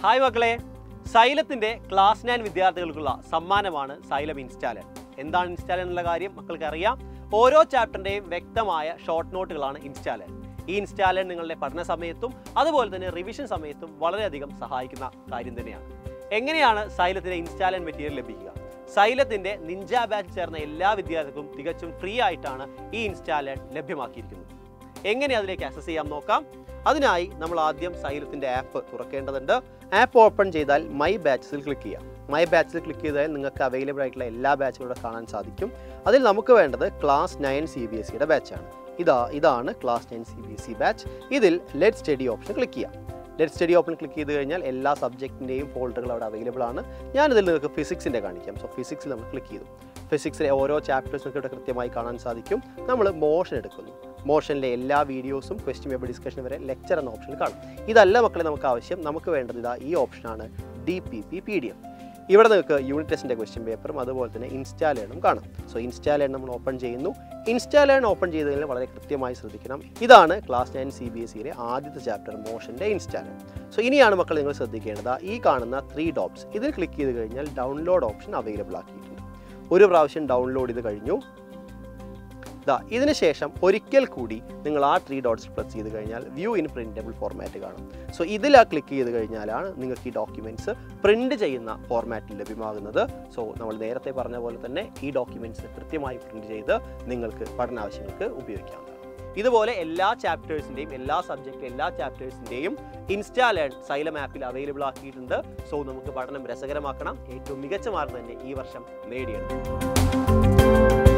hi മക്കളെ സൈലത്തിന്റെ class nine വിദ്യാർത്ഥികൾക്കുള്ള സമ്മാനമാണ് സൈലം ഇൻസ്റ്റാലൻ എന്താണ് ഇൻസ്റ്റാലൻ എന്നുള്ള കാര്യം മക്കൾക്ക് അറിയാം ഓരോ ചാപ്റ്ററിന്റെയും വ്യക്തമായ ഷോർട്ട് നോട്ടുകളാണ് ഇൻസ്റ്റാലൻ ഈ ഇൻസ്റ്റാലൻ നിങ്ങളുടെ പഠന സമയത്തും അതുപോലെ തന്നെ റിവിഷൻ സമയത്തും വളരെയധികം സഹായിക്കുന്ന കാര്യം തന്നെയാണ് എങ്ങനെയാണ് സൈലത്തിന്റെ ഇൻസ്റ്റാലൻ മെറ്റീരിയൽ ലഭിക്കുക സൈലത്തിന്റെ നിഞ്ച ബാച്ച് ചേർന്ന എല്ലാ വിദ്യാർത്ഥികൾക്കും തികച്ചും ഫ്രീ ആയിട്ടാണ് ഈ ഇൻസ്റ്റാലൻ ലഭ്യമാക്കിയിരിക്കുന്നത് എങ്ങനെ അതിലേക്ക് ആക്സസ് ചെയ്യാം നോക്കാം അതിനായി നമ്മൾ ആദ്യം സൈലത്തിൻ്റെ ആപ്പ് തുറക്കേണ്ടതുണ്ട് ആപ്പ് ഓപ്പൺ ചെയ്താൽ മൈ ബാച്ചസിൽ ക്ലിക്ക് ചെയ്യാം മൈ ബാച്ചിൽ ക്ലിക്ക് ചെയ്താൽ നിങ്ങൾക്ക് അവൈലബിൾ ആയിട്ടുള്ള എല്ലാ ബാച്ചുകളും കാണാൻ സാധിക്കും അതിൽ നമുക്ക് വേണ്ടത് class nine C B S സിയുടെ ബാച്ചാണ് ഇതാ ഇതാണ് class nine C B S C batch ഇതിൽ ലെറ്റ് സ്റ്റഡി ഓപ്ഷൻ ക്ലിക്ക് ചെയ്യാം ലെറ്റ് സ്റ്റഡി ഓപ്പൺ ക്ലിക്ക് ചെയ്ത് കഴിഞ്ഞാൽ എല്ലാ സബ്ജക്റ്റിൻ്റെയും ഫോൾഡറുകൾ അവിടെ അവൈലബിൾ ആണ് ഞാനിതിൽ നിങ്ങൾക്ക് ഫിസിക്സിൻ്റെ കാണിക്കാം സോ ഫിസിക്സിൽ നമ്മൾ ക്ലിക്ക് ചെയ്തു ഫിസിക്സിലെ ഓരോ ചാപ്റ്റേഴ്സ് നമുക്ക് ഇവിടെ കൃത്യമായി കാണാൻ സാധിക്കും നമ്മൾ മോഷൻ എടുക്കുന്നു മോഷനിലെ എല്ലാ വീഡിയോസും ക്വസ്റ്റ്യൻ പേപ്പർ ഡിസ്കഷൻ വരെ ലെക്ചർ എന്ന ഓപ്ഷനിൽ കാണും ഇതല്ല മക്കളെ നമുക്ക് ആവശ്യം നമുക്ക് വേണ്ടത് ഇതാ ഈ ഓപ്ഷനാണ് D P P P D F ഇവിടെ നിങ്ങൾക്ക് യൂണിറ്റ് ടെസ്റ്റിൻ്റെ ക്വസ്റ്റ്യൻ പേപ്പറും അതുപോലെ തന്നെ ഇൻസ്റ്റാൾ ചെയ്യണം കാണാം സോ ഇൻസ്റ്റാൾ ചെയ്യണം നമ്മൾ ഓപ്പൺ ചെയ്യുന്നു ഇൻസ്റ്റാൾ ചെയ്യണം ഓപ്പൺ ചെയ്ത് കഴിഞ്ഞാൽ വളരെ കൃത്യമായി ശ്രദ്ധിക്കണം ഇതാണ് class nine C B S സിയിലെ ആദ്യത്തെ ചാപ്റ്റർ മോഷൻ്റെ ഇൻസ്റ്റാൾ സോ ഇനിയാണ് മക്കൾ നിങ്ങൾ ശ്രദ്ധിക്കേണ്ടത് ഈ കാണുന്ന ത്രീ ഡോട്ട്സ് ഇതിൽ ക്ലിക്ക് ചെയ്ത് കഴിഞ്ഞാൽ ഡൗൺലോഡ് ഓപ്ഷൻ അവൈലബിൾ ആക്കിയിട്ടുണ്ട് ഒരു പ്രാവശ്യം ഡൗൺലോഡ് ചെയ്ത് കഴിഞ്ഞു ദാ ഇതിന് ശേഷം ഒരിക്കൽ കൂടി നിങ്ങൾ ആ ത്രീ ഡോട്ട്സ് പ്രസ് ചെയ്ത് കഴിഞ്ഞാൽ വ്യൂ ഇൻ പ്രിന്റബിൾ ഫോർമാറ്റ് കാണും സോ ഇതിൽ ആ ക്ലിക്ക് ചെയ്ത് കഴിഞ്ഞാലാണ് നിങ്ങൾക്ക് ഈ ഡോക്യുമെൻറ്റ്സ് പ്രിന്റ് ചെയ്യുന്ന ഫോർമാറ്റിൽ ലഭ്യമാകുന്നത് സോ നമ്മൾ നേരത്തെ പറഞ്ഞ പോലെ തന്നെ ഈ ഡോക്യുമെൻറ്റ്സ് കൃത്യമായി പ്രിന്റ് ചെയ്ത് നിങ്ങൾക്ക് പഠനാവശ്യങ്ങൾക്ക് ഉപയോഗിക്കാവുന്നതാണ് ഇതുപോലെ എല്ലാ ചാപ്റ്റേഴ്സിൻ്റെയും എല്ലാ സബ്ജക്റ്റ് എല്ലാ ചാപ്റ്റേഴ്സിൻ്റെയും ഇൻസ്റ്റാൾ സൈലം ആപ്പിൽ അവൈലബിൾ ആക്കിയിട്ടുണ്ട് സോ നമുക്ക് പഠനം രസകരമാക്കണം ഏറ്റവും മികച്ച മാർക്ക് തന്നെ ഈ വർഷം നേടിയെടുക്കും